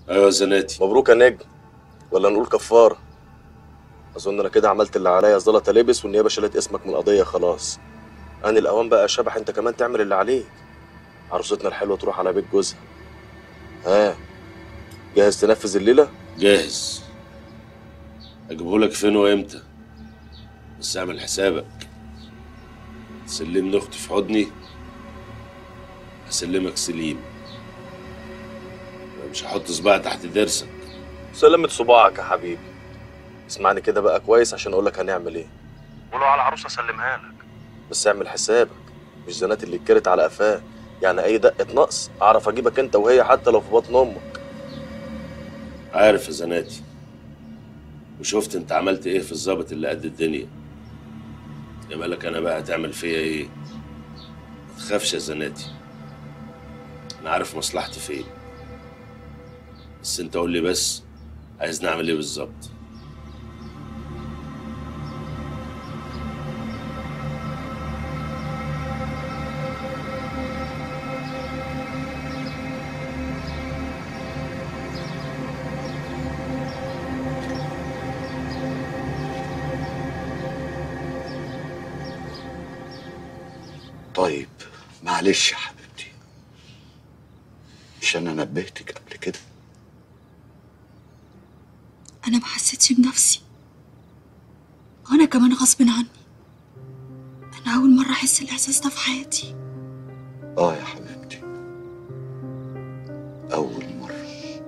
ايوه يا زناتي مبروك يا نجم ولا نقول كفاره اظن انا كده عملت اللي عليا زلطه لبس والنيابه شالت اسمك من القضيه خلاص انا الاوان بقى يا شبح انت كمان تعمل اللي عليك عروستنا الحلوه تروح على بيت جوزها ها جاهز تنفذ الليله جاهز اجيبهولك فين وامتى بس اعمل حسابك تسلمني اختي في حضني هسلمك سليم أنا مش هحط صباعي تحت ضرسك سلمت صباعك يا حبيبي اسمعني كده بقى كويس عشان اقول لك هنعمل ايه ولو على العروسه اسلمها لك بس اعمل حسابك مش زنات اللي اتكرت على قفاه يعني اي دقه نقص اعرف اجيبك انت وهي حتى لو في بطن امك عارف يا زناتي وشفت انت عملت ايه في الظابط اللي قد الدنيا يا بالك انا بقى هتعمل فيا ايه ما تخافش يا زناتي انا عارف مصلحتي فين بس انت قول لي بس عايز نعمل ايه بالظبط طيب معلش يا حبيبتي مش انا نبهتك قبل كده أنا ما حسيتش بنفسي وأنا كمان غصب عني أنا أول مرة أحس الإحساس ده في حياتي اه يا حبيبتي اول مره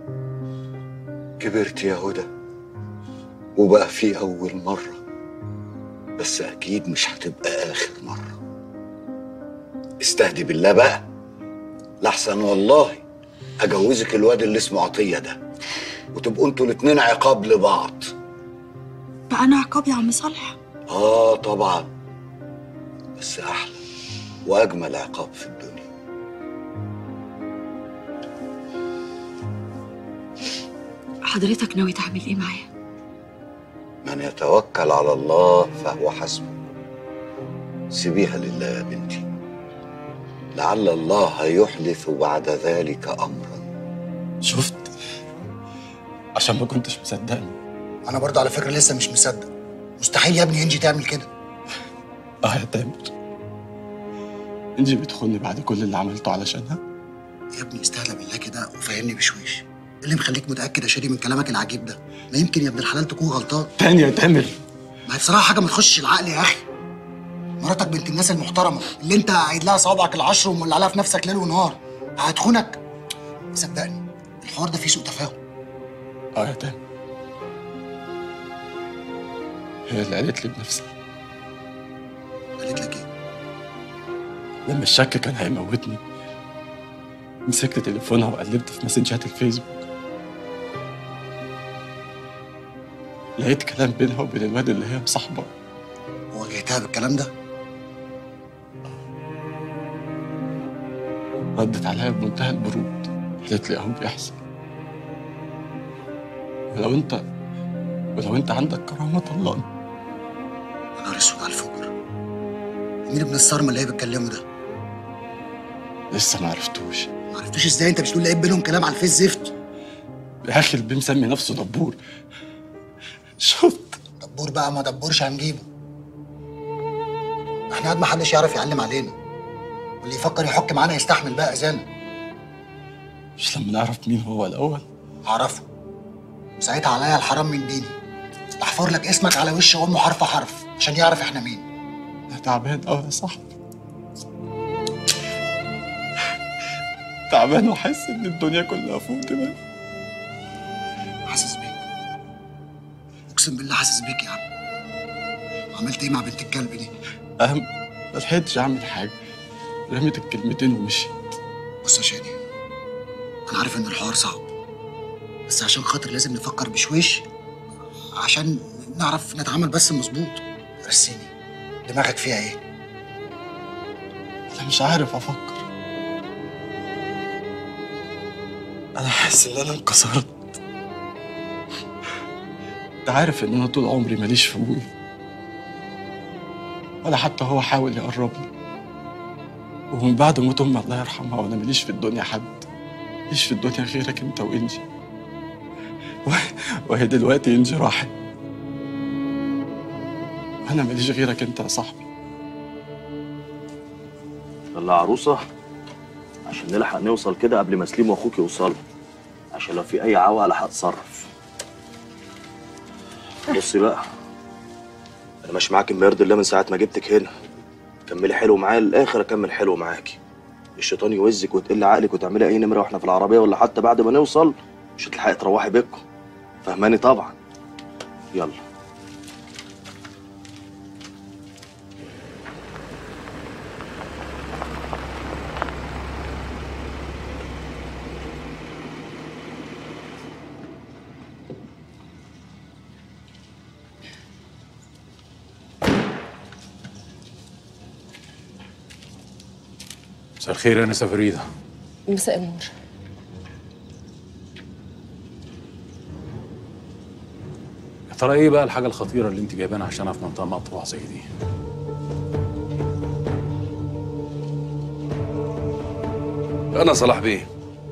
كبرت يا هدى وبقى في اول مره بس اكيد مش هتبقى اخر مره استهدي بالله بقى لحسن والله اجوزك الواد اللي اسمه عطيه ده وتبقوا انتوا الاتنين عقاب لبعض بقى أنا عقاب يا عم صالح اه طبعا بس احلى واجمل عقاب في الدنيا حضرتك ناوي تعمل إيه معايا؟ من يتوكل على الله فهو حسبه سيبيها لله يا بنتي لعل الله يحدث بعد ذلك امرا شفت عشان ما كنتش مصدقني انا برضه على فكره لسه مش مصدق مستحيل يا ابني انجي تعمل كده اه يا تامر انجي بتخوني بعد كل اللي عملته علشانها يا ابني استهلا بالله كده وفهمني بشويش إيه اللي مخليك متاكد يا شادي من كلامك العجيب ده ما يمكن يا ابن الحلال تكون غلطان تاني يا تامر ما هي بصراحه حاجه ما تخشش العقل يا اخي مراتك بنت الناس المحترمه اللي انت قايد لها صوابعك العشر ومولع لها في نفسك ليل ونهار هتخونك صدقني الحوار ده فيه سوء تفاهم اه يا تامر هي اللي قالت لي بنفسها قالت لك ايه لما الشك كان هيموتني مسكت تليفونها وقلبت في مسنجات الفيسبوك لقيت كلام بينها وبين الواد اللي هي مصاحبه واجهتها بالكلام ده ردت عليا بمنتهى البرود قالت لي اهو بيحصل ولو انت ولو انت عندك كرامة الله يا نهار اسود على الفجر مين ابن الصرمه اللي هي بتكلمه ده لسه ما عرفتوش ما عرفتوش ازاي انت مش تقول لقيت بينهم كلام على الفيس زفت يا اخي البي مسمي نفسه دبور شفت دبور بقى ما دبورش هنجيبه احنا قد ما حدش يعرف يعلم علينا واللي يفكر يحك معانا يستحمل بقى اذانا مش لما نعرف مين هو الاول هعرفه وساعتها عليا الحرام من ديني احفر لك اسمك على وش امه حرف حرف عشان يعرف احنا مين انا تعبان قوي يا صاحبي تعبان وحاسس ان الدنيا كلها فوق دماغي حاسس بيك اقسم بالله حاسس بيك يا عم عملت ايه مع بنت الكلب دي اهم ما لحقتش اعمل حاجه رميت الكلمتين ومشيت بص يا شادي انا عارف ان الحوار صعب بس عشان خاطر لازم نفكر بشويش عشان نعرف نتعامل بس مظبوط رسيني دماغك فيها ايه انا مش عارف افكر انا حاسس ان انا انكسرت انت عارف ان انا طول عمري ماليش في ابويا ولا حتى هو حاول يقربني ومن بعد موت امي الله يرحمها وانا ماليش في الدنيا حد ماليش في الدنيا غيرك انت وانجي وهي دلوقتي انجي راحت انا ماليش غيرك انت يا صاحبي يلا يا عروسه عشان نلحق نوصل كده قبل ما سليم واخوك يوصلوا عشان لو في اي عوقه الحق اتصرف بصي بقى انا ماشي معاك بمرض الله من ساعه ما جبتك هنا كملي حلو معايا للاخر اكمل حلو معاكي الشيطان يوزك وتقل عقلك وتعملي اي نمره واحنا في العربيه ولا حتى بعد ما نوصل مش هتلحقي تروحي بيتكم فهماني طبعا يلا مساء الخير يا نسا فريدة مساء النور يا ترى ايه بقى الحاجة الخطيرة اللي انت جايبانا عشانها في منطقة مقطوعة زي دي؟ أنا صلاح بيه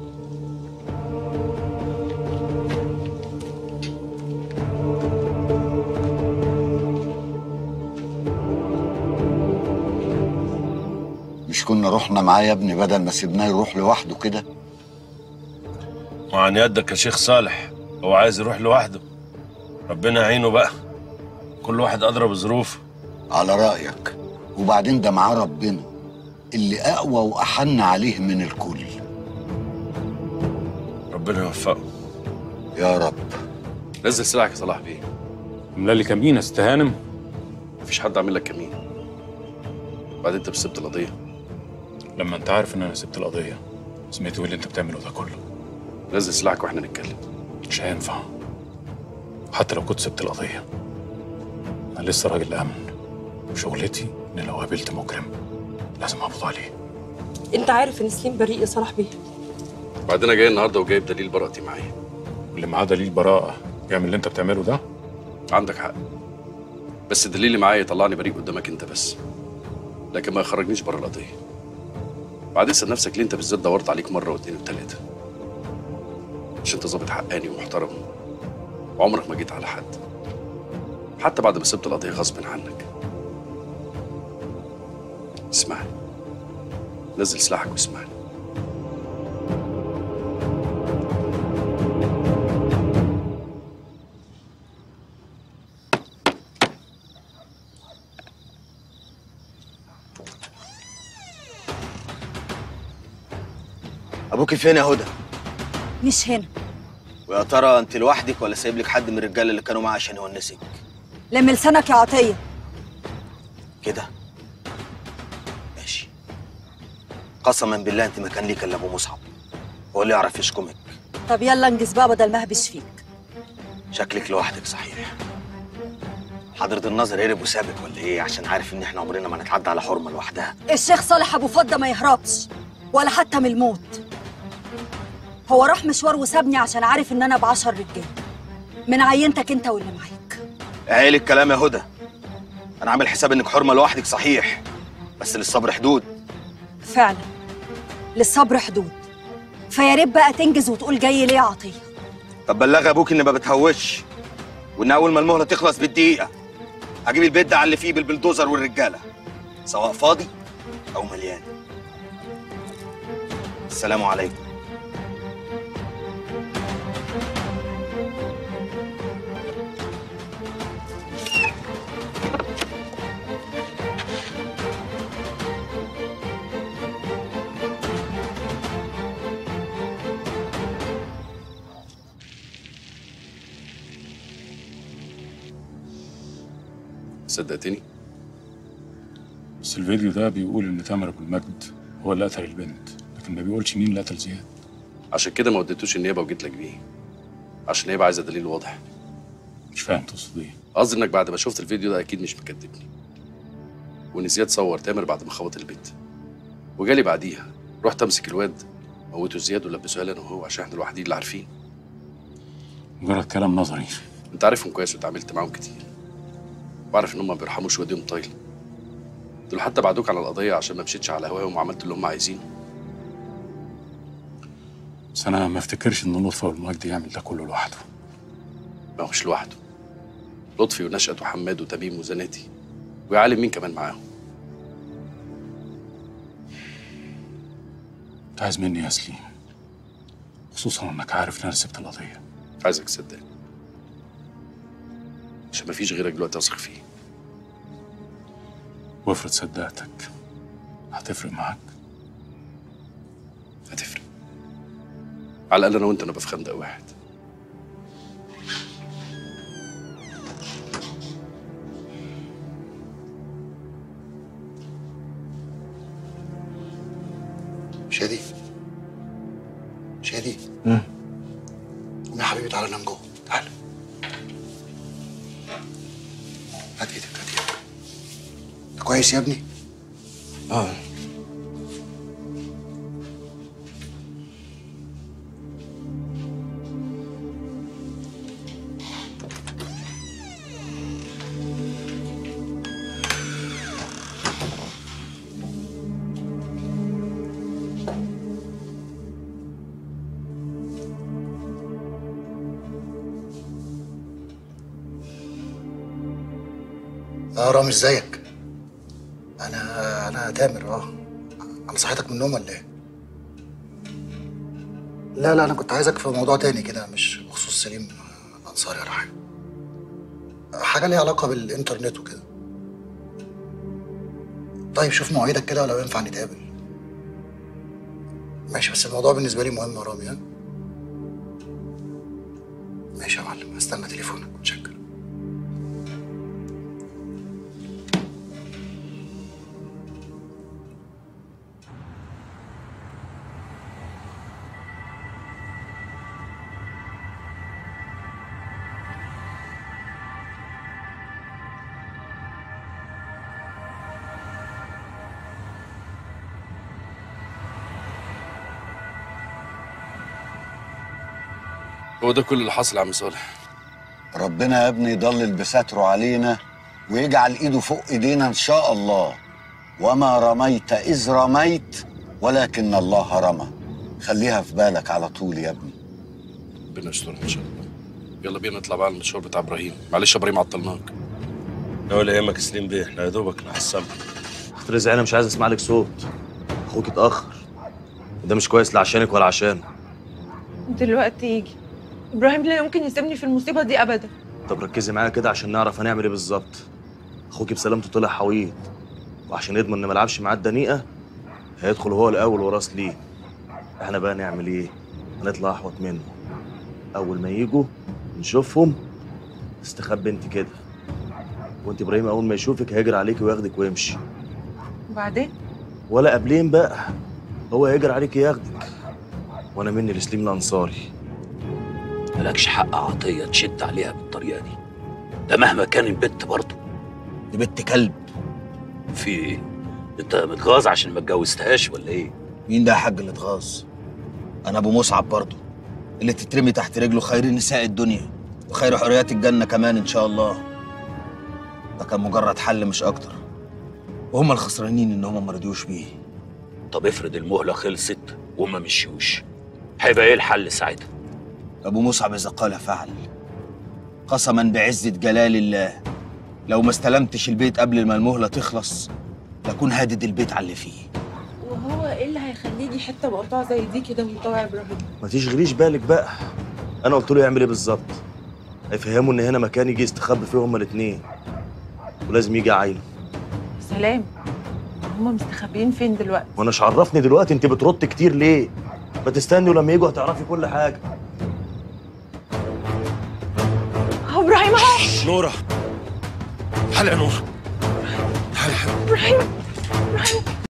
مش كنا رحنا معاه يا ابني بدل ما سيبناه يروح لوحده كده وعن يدك يا شيخ صالح هو عايز يروح لوحده ربنا يعينه بقى كل واحد أدرى بظروفه على رأيك وبعدين ده معاه ربنا اللي أقوى وأحن عليه من الكل ربنا يوفقه يا رب نزل سلاحك يا صلاح بيه عاملة لي كمين يا ست هانم مفيش حد عامل لك كمين بعدين انت بسبت القضيه لما انت عارف ان انا سبت القضية سمعت ايه اللي انت بتعمله ده كله نزل سلاحك واحنا نتكلم مش هينفع حتى لو كنت سبت القضية انا لسه راجل امن وشغلتي ان لو قابلت مجرم لازم اقبض عليه انت عارف ان سليم بريء يا صلاح بيه بعدين انا جاي النهارده وجايب دليل براءتي معايا واللي معاه دليل براءة يعمل اللي انت بتعمله ده عندك حق بس الدليل اللي معايا يطلعني بريء قدامك انت بس لكن ما يخرجنيش بره القضيه بعدين اسال نفسك ليه انت بالذات دورت عليك مره واثنين وثلاثه مش انت ظابط حقاني ومحترم وعمرك ما جيت على حد حتى بعد ما سبت القضيه غصب عنك اسمعني نزل سلاحك واسمعني ابوكي فين يا هدى مش هنا ويا ترى انت لوحدك ولا سايب لك حد من الرجاله اللي كانوا معاه عشان يونسك لم لسانك يا عطيه كده ماشي قسما بالله انت ما كان ليك الا ابو مصعب هو اللي يعرف يشكمك طب يلا انجز بقى بدل ما اهبش فيك شكلك لوحدك صحيح حضرة النظر هرب وسابك ولا ايه عشان عارف ان احنا عمرنا ما نتعدى على حرمه لوحدها الشيخ صالح ابو فضه ما يهربش ولا حتى من الموت هو راح مشوار وسابني عشان عارف ان انا بعشر رجاله من عينتك انت واللي معاك عيل الكلام يا هدى انا عامل حساب انك حرمه لوحدك صحيح بس للصبر حدود فعلا للصبر حدود فيا ريت بقى تنجز وتقول جاي ليه يا عطيه طب بلغ ابوك اني ما بتهوش وان اول ما المهله تخلص بالدقيقه هجيب البيت ده على اللي فيه بالبلدوزر والرجاله سواء فاضي او مليان السلام عليكم صدقتني بس الفيديو ده بيقول ان تامر ابو المجد هو اللي قتل البنت لكن ما بيقولش مين اللي قتل زياد عشان كده ما وديتوش النيابه وجيت لك بيه عشان النيابه عايزه دليل واضح مش فاهم تقصد ايه قصدي انك بعد ما شفت الفيديو ده اكيد مش مكدبني وان زياد صور تامر بعد ما خبط البيت وجالي بعديها رحت امسك الواد موته زياد ولبسوها لي انا وهو عشان احنا الوحيدين اللي عارفين مجرد كلام نظري انت عارفهم كويس واتعاملت معاهم كتير وعارف ان هم ما بيرحموش وديهم طايله دول حتى بعدوك على القضيه عشان ما مشيتش على هواهم وعملت اللي هم عايزينه بس انا ما افتكرش ان لطفي ابو المجد يعمل ده كله لوحده ما هوش لوحده لطفي ونشأت وحماد وتميم وزناتي ويا عالم مين كمان معاهم انت عايز مني يا سليم خصوصا انك عارف ان انا سبت القضيه عايزك تصدقني عشان مفيش غيرك دلوقتي اثق فيه وافرض صدقتك هتفرق معاك هتفرق على الاقل انا وانت نبقى في خندق واحد شادي شادي قوم يا حبيبي تعالى نام جوه تعالى هات ايدك هات ايدك انت كويس يا ابني؟ اه اه رامي ازيك؟ انا انا تامر اه انا صحيتك من النوم ولا ايه؟ لا لا انا كنت عايزك في موضوع تاني كده مش بخصوص سليم انصاري ولا حاجه حاجه ليها علاقه بالانترنت وكده طيب شوف مواعيدك كده ولو ينفع نتقابل ماشي بس الموضوع بالنسبه لي مهم يا رامي ها ماشي يا معلم هستنى تليفونك متشكر هو ده كل اللي حصل يا عم صالح ربنا يا ابني يضلل بستره علينا ويجعل ايده فوق ايدينا ان شاء الله وما رميت اذ رميت ولكن الله رمى خليها في بالك على طول يا ابني ربنا يسترها ان شاء الله يلا بينا نطلع بقى على المشوار بتاع ابراهيم معلش يا ابراهيم عطلناك لا ولا يهمك سليم بيه احنا يا دوبك نحصل رزق انا مش عايز اسمع لك صوت اخوك اتاخر وده مش كويس لا عشانك ولا عشانه دلوقتي يجي ابراهيم لا يمكن يسيبني في المصيبه دي ابدا طب ركزي معايا كده عشان نعرف هنعمل ايه بالظبط اخوك بسلامته طلع حويط وعشان يضمن ان ما لعبش معاه الدنيقه هيدخل هو الاول وراس ليه احنا بقى نعمل ايه هنطلع احوط منه اول ما يجوا نشوفهم تستخبي انت كده وانت ابراهيم اول ما يشوفك هيجري عليكي وياخدك ويمشي وبعدين ولا قبلين بقى هو هيجري عليك ياخدك وانا مني لسليم الانصاري مالكش حق عطية تشد عليها بالطريقة دي ده مهما كان البنت برضه دي بنت كلب في ايه؟ انت متغاظ عشان ما اتجوزتهاش ولا ايه؟ مين ده يا حاج اللي اتغاظ؟ انا ابو مصعب برضه اللي تترمي تحت رجله خير نساء الدنيا وخير حريات الجنه كمان ان شاء الله ده كان مجرد حل مش اكتر وهم الخسرانين ان هم ما رضيوش بيه طب افرض المهلة خلصت وما مشيوش هيبقى ايه الحل ساعتها؟ ابو مصعب اذا قال فعل قسما بعزه جلال الله لو ما استلمتش البيت قبل ما المهله تخلص لكون هادد البيت على اللي فيه وهو ايه اللي هيخليه يجي حته مقطوعه زي دي كده ويطوع ابراهيم ما تشغليش بالك بقى انا قلت له يعمل ايه بالظبط هيفهمه ان هنا مكان يجي يستخبى فيه هما الاتنين ولازم يجي عايله سلام هما مستخبيين فين دلوقتي وانا مش عرفني دلوقتي انت بترد كتير ليه ما تستني ولما يجوا هتعرفي كل حاجه اهو ابراهيم اهو نورة حلقة نورة ابراهيم ابراهيم